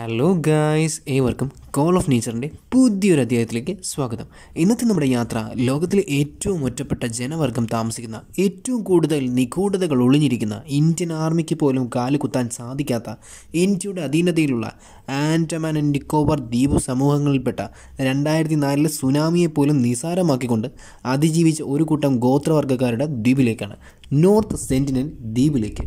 hello guys ഏവർക്കും call of നേച്ചറിൻ്റെ പുതിയൊരു അധ്യായത്തിലേക്ക് സ്വാഗതം ഇന്നത്തെ നമ്മുടെ യാത്ര ലോകത്തിലെ ഏറ്റവും ഒറ്റപ്പെട്ട ജനവർഗം താമസിക്കുന്ന ഏറ്റവും കൂടുതൽ നിഗൂഢതകൾ ഒളിഞ്ഞിരിക്കുന്ന ഇന്ത്യൻ ആർമിക്ക് പോലും കാല് കുത്താൻ സാധിക്കാത്ത ഇന്ത്യയുടെ അധീനതയിലുള്ള ആൻഡമാൻ ആൻഡ് നിക്കോബാർ ദ്വീപ് സമൂഹങ്ങളിൽപ്പെട്ട രണ്ടായിരത്തി നാലിലെ സുനാമിയെ പോലും നിസാരമാക്കിക്കൊണ്ട് അതിജീവിച്ച ഒരു കൂട്ടം ഗോത്രവർഗ്ഗക്കാരുടെ ദ്വീപിലേക്കാണ് നോർത്ത് സെൻറ്റിനൽ ദ്വീപിലേക്ക്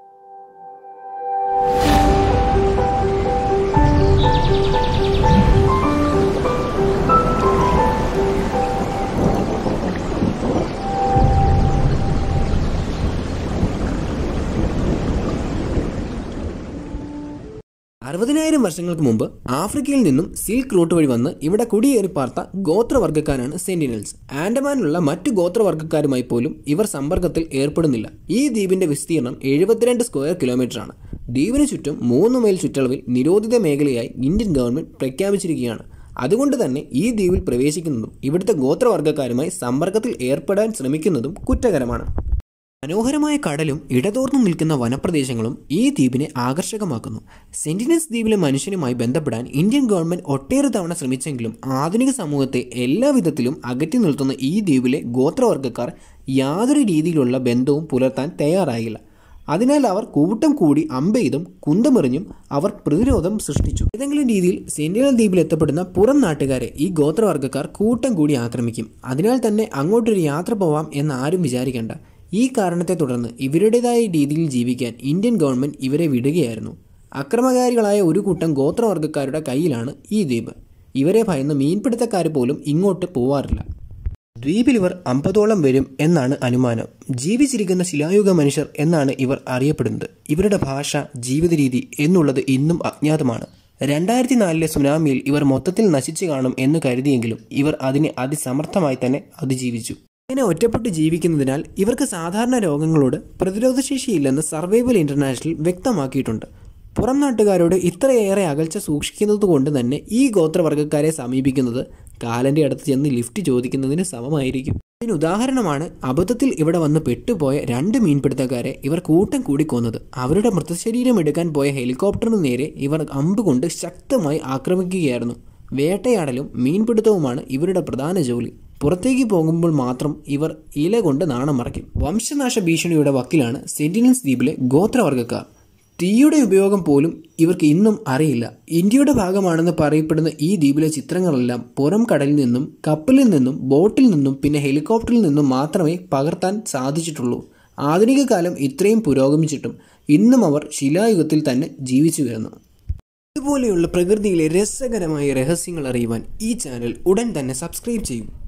അറുപതിനായിരം വർഷങ്ങൾക്ക് മുമ്പ് ആഫ്രിക്കയിൽ നിന്നും സിൽക്ക് റൂട്ട് വഴി വന്ന് ഇവിടെ കുടിയേറി പാർത്ത ഗോത്രവർഗ്ഗക്കാരാണ് സെന്റിനൽസ് ആൻഡമാനിലുള്ള മറ്റു ഗോത്രവർഗ്ഗക്കാരുമായി പോലും ഇവർ സമ്പർക്കത്തിൽ ഏർപ്പെടുന്നില്ല ഈ ദ്വീപിന്റെ വിസ്തീർണം എഴുപത്തിരണ്ട് സ്ക്വയർ കിലോമീറ്ററാണ് ദ്വീപിന് ചുറ്റും മൂന്ന് മൈൽ ചുറ്റളവിൽ നിരോധിത മേഖലയായി ഇന്ത്യൻ ഗവൺമെന്റ് പ്രഖ്യാപിച്ചിരിക്കുകയാണ് അതുകൊണ്ട് തന്നെ ഈ ദ്വീപിൽ പ്രവേശിക്കുന്നതും ഇവിടുത്തെ ഗോത്രവർഗ്ഗക്കാരുമായി സമ്പർക്കത്തിൽ ഏർപ്പെടാൻ ശ്രമിക്കുന്നതും കുറ്റകരമാണ് മനോഹരമായ കടലും ഇടതോർന്നു നിൽക്കുന്ന വനപ്രദേശങ്ങളും ഈ ദ്വീപിനെ ആകർഷകമാക്കുന്നു സെന്റിനൽസ് ദ്വീപിലെ മനുഷ്യനുമായി ബന്ധപ്പെടാൻ ഇന്ത്യൻ ഗവൺമെന്റ് ഒട്ടേറെ തവണ ശ്രമിച്ചെങ്കിലും ആധുനിക സമൂഹത്തെ എല്ലാ വിധത്തിലും അകറ്റി നിർത്തുന്ന ഈ ദ്വീപിലെ ഗോത്രവർഗ്ഗക്കാർ യാതൊരു രീതിയിലുള്ള ബന്ധവും പുലർത്താൻ തയ്യാറായില്ല അതിനാൽ അവർ കൂട്ടം കൂടി അമ്പെയ്തും കുന്തമെറിഞ്ഞും അവർ പ്രതിരോധം സൃഷ്ടിച്ചു ഏതെങ്കിലും രീതിയിൽ സെന്റിനൽ ദ്വീപിൽ എത്തപ്പെടുന്ന പുറം നാട്ടുകാരെ ഈ ഗോത്രവർഗ്ഗക്കാർ കൂട്ടം കൂടി ആക്രമിക്കും അതിനാൽ തന്നെ അങ്ങോട്ടൊരു യാത്ര പോവാം എന്ന് ആരും വിചാരിക്കേണ്ട ഈ കാരണത്തെ തുടർന്ന് ഇവരുടേതായ രീതിയിൽ ജീവിക്കാൻ ഇന്ത്യൻ ഗവൺമെന്റ് ഇവരെ വിടുകയായിരുന്നു അക്രമകാരികളായ ഒരു കൂട്ടം ഗോത്രവർഗ്ഗക്കാരുടെ കയ്യിലാണ് ഈ ദ്വീപ് ഇവരെ ഭയന്ന് മീൻപിടുത്തക്കാർ പോലും ഇങ്ങോട്ട് പോവാറില്ല ദ്വീപിൽ ഇവർ അമ്പതോളം വരും എന്നാണ് അനുമാനം ജീവിച്ചിരിക്കുന്ന ശിലായുഗ മനുഷ്യർ എന്നാണ് ഇവർ അറിയപ്പെടുന്നത് ഇവരുടെ ഭാഷ ജീവിത രീതി എന്നുള്ളത് ഇന്നും അജ്ഞാതമാണ് രണ്ടായിരത്തി നാലിലെ സുനാമിയിൽ ഇവർ മൊത്തത്തിൽ നശിച്ചു കാണും എന്ന് കരുതിയെങ്കിലും ഇവർ അതിനെ അതിസമർത്ഥമായി തന്നെ അതിജീവിച്ചു ഇങ്ങനെ ഒറ്റപ്പെട്ട് ജീവിക്കുന്നതിനാൽ ഇവർക്ക് സാധാരണ രോഗങ്ങളോട് പ്രതിരോധശേഷിയില്ലെന്ന് സർവൈവൽ ഇന്റർനാഷണൽ വ്യക്തമാക്കിയിട്ടുണ്ട് പുറം നാട്ടുകാരോട് ഇത്രയേറെ അകൽച്ച സൂക്ഷിക്കുന്നത് കൊണ്ട് തന്നെ ഈ ഗോത്രവർഗ്ഗക്കാരെ സമീപിക്കുന്നത് കാലന്റെ അടുത്ത് ചെന്ന് ലിഫ്റ്റ് ചോദിക്കുന്നതിന് സമമായിരിക്കും ഇതിന് ഉദാഹരണമാണ് അബദ്ധത്തിൽ ഇവിടെ വന്ന് പെട്ടുപോയ രണ്ട് മീൻപിടുത്തക്കാരെ ഇവർ കൂട്ടം കൂടി കൊന്നത് അവരുടെ മൃതശരീരം എടുക്കാൻ പോയ ഹെലികോപ്റ്ററിന് നേരെ ഇവർ അമ്പ് കൊണ്ട് ശക്തമായി ആക്രമിക്കുകയായിരുന്നു വേട്ടയാടലും മീൻപിടുത്തവുമാണ് ഇവരുടെ പ്രധാന ജോലി പുറത്തേക്ക് പോകുമ്പോൾ മാത്രം ഇവർ ഇല കൊണ്ട് നാണം മറയ്ക്കും വംശനാശ ഭീഷണിയുടെ വക്കിലാണ് സെന്റിനൽസ് ദ്വീപിലെ ഗോത്രവർഗ്ഗക്കാർ തീയുടെ ഉപയോഗം പോലും ഇവർക്ക് ഇന്നും അറിയില്ല ഇന്ത്യയുടെ ഭാഗമാണെന്ന് പറയപ്പെടുന്ന ഈ ദ്വീപിലെ ചിത്രങ്ങളെല്ലാം പുറം കടലിൽ നിന്നും കപ്പലിൽ നിന്നും ബോട്ടിൽ നിന്നും പിന്നെ ഹെലികോപ്റ്ററിൽ നിന്നും മാത്രമേ പകർത്താൻ സാധിച്ചിട്ടുള്ളൂ ആധുനിക കാലം ഇത്രയും പുരോഗമിച്ചിട്ടും ഇന്നും അവർ ശിലായുഗത്തിൽ തന്നെ ജീവിച്ചു വരുന്നു ഇതുപോലെയുള്ള പ്രകൃതിയിലെ രസകരമായ രഹസ്യങ്ങൾ അറിയുവാൻ ഈ ചാനൽ ഉടൻ തന്നെ സബ്സ്ക്രൈബ് ചെയ്യും